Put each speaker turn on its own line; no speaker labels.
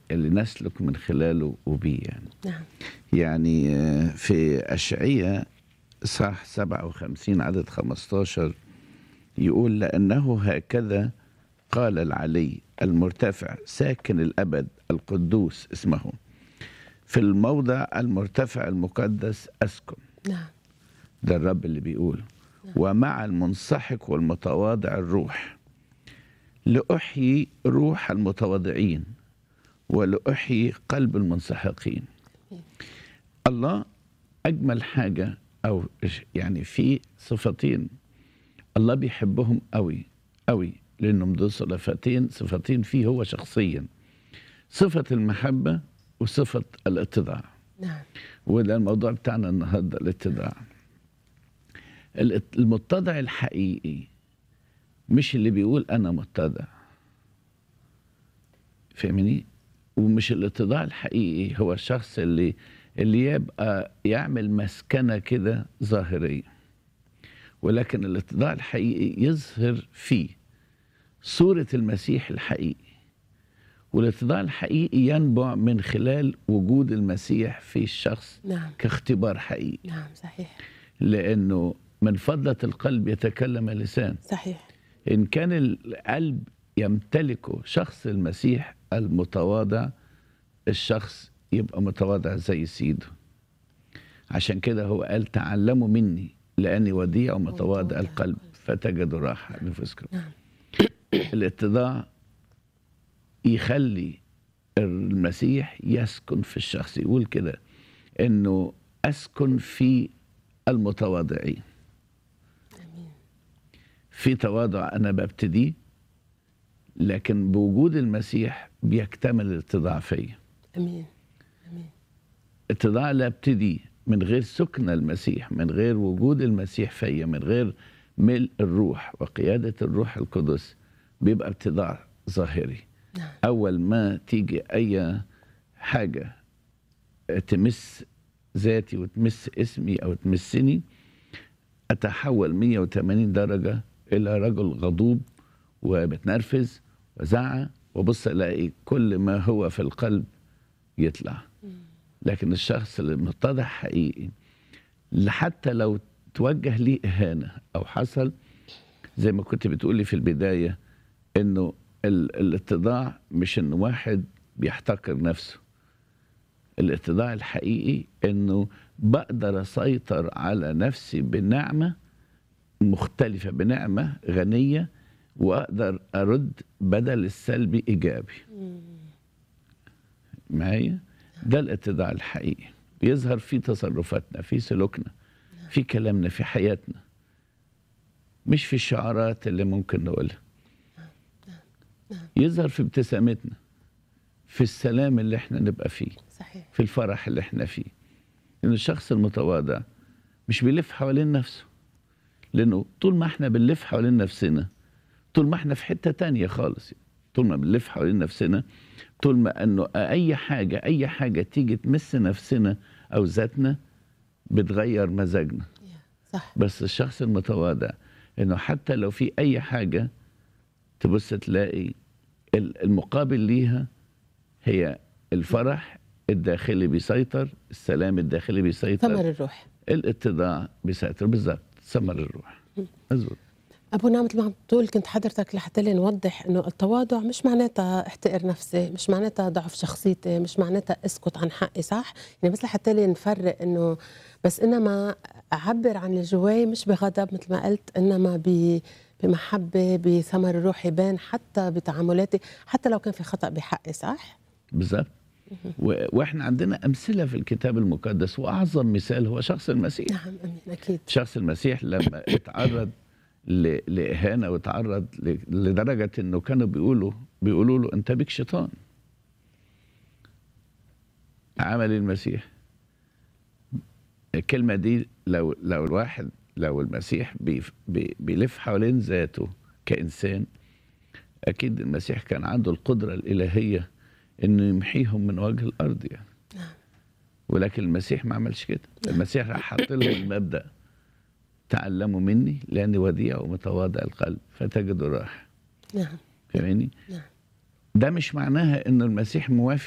اللي نسلك من خلاله وبيه يعني
نعم
يعني آه، في أشعية صح 57 عدد 15 يقول لأنه هكذا قال العلي المرتفع ساكن الأبد القدوس اسمه في الموضع المرتفع المقدس أسكن
نعم
ده الرب اللي بيقوله ومع المنسحق والمتواضع الروح لأحيي روح المتواضعين ولأحيي قلب المنسحقين الله أجمل حاجة أو إش- يعني في صفتين الله بيحبهم قوي قوي لأنهم دول صفتين صفتين فيه هو شخصيا صفة المحبة وصفة الاتضاع
نعم
وده الموضوع بتاعنا النهارده الاتضاع الات- المتضع الحقيقي مش اللي بيقول انا متضع فاهمني ومش الاتضاع الحقيقي هو الشخص اللي اللي يبقى يعمل مسكنه كده ظاهريه ولكن الاتضاع الحقيقي يظهر فيه صوره المسيح الحقيقي والاتضاع الحقيقي ينبع من خلال وجود المسيح في الشخص
نعم
كاختبار حقيقي
نعم صحيح
لأنه من فضلة القلب يتكلم اللسان
صحيح
إن كان القلب يمتلكه شخص المسيح المتواضع الشخص يبقى متواضع زي سيده عشان كده هو قال تعلموا مني لأني وديع ومتواضع
ومتواضع
القلب فتجدوا راحة لنفسكم
نعم
الاتضاع يخلي المسيح يسكن في الشخص يقول كده انه اسكن في المتواضعين
امين
في تواضع انا ببتدي لكن بوجود المسيح بيكتمل الاتضاع فيا
امين امين
اتضاع لا ابتدي من غير سكن المسيح من غير وجود المسيح فيا من غير ملء الروح وقيادة الروح القدس بيبقى اتضاع ظاهري
نعم
أول ما تيجي أي حاجة تمس ذاتي وتمس اسمي أو تمسني أتحول 180 درجة إلى رجل غضوب ومتنرفز وزعق وبص ألاقي كل ما هو في القلب يطلع لكن الشخص اللي متضح حقيقي اللي حتى لو توجه ليه إهانة أو حصل زي ما كنت بتقولي في البداية إنه ال- الاتضاع مش إن واحد بيحتقر نفسه الاتضاع الحقيقي إنه بقدر أسيطر على نفسي بنعمة مختلفة بنعمة غنية وأقدر أرد بدل السلبي إيجابي معايا ده الاتضاع الحقيقي بيظهر في تصرفاتنا في سلوكنا في كلامنا في حياتنا مش في الشعارات اللي ممكن نقولها يظهر في ابتسامتنا في السلام اللي احنا نبقى فيه
صحيح
في الفرح اللي احنا فيه لأن الشخص المتواضع مش بيلف حوالين نفسه لأنه طول ما احنا بنلف حوالين نفسنا طول ما احنا في حتة تانية خالص طول ما بنلف حوالين نفسنا طول ما انه اي حاجة اي حاجة تيجي تمس نفسنا او ذاتنا بتغير مزاجنا
يا صح
بس الشخص المتواضع انه حتى لو في اي حاجة تبص تلاقي ال- المقابل ليها هي الفرح الداخلي بيسيطر السلام الداخلي بيسيطر
ثمر الروح
الاتضاع بيسيطر بالظبط ثمر الروح مظبوط
ابونا مثل ما عم تقول كنت حضرتك لحتى لي نوضح انه التواضع مش معناتها احتقر نفسي مش معناتها ضعف شخصيتي مش معناتها اسكت عن حقي صح يعني بس لحتى لي نفرق انه بس انما اعبر عن اللي جواي مش بغضب مثل ما قلت انما ب بمحبه بثمر الروح يبان حتى بتعاملاتي حتى لو كان في خطا بحقي صح
بالظبط و- واحنا عندنا امثله في الكتاب المقدس واعظم مثال هو شخص المسيح
نعم امين اكيد
شخص المسيح لما اتعرض ل- لاهانه وتعرض ل- لدرجه انه كانوا بيقولوا بيقولوا له انت بيك شيطان عمل المسيح الكلمه دي لو لو الواحد لو المسيح بيف- بي بيلف حوالين ذاته كانسان اكيد المسيح كان عنده القدره الالهيه انه يمحيهم من وجه الارض يعني
نعم.
ولكن المسيح ما عملش كده المسيح راح حط لهم المبدا تعلموا مني لاني وديع ومتواضع القلب فتجدوا راحه
نعم
فاهماني
نعم
ده مش معناها ان المسيح موافق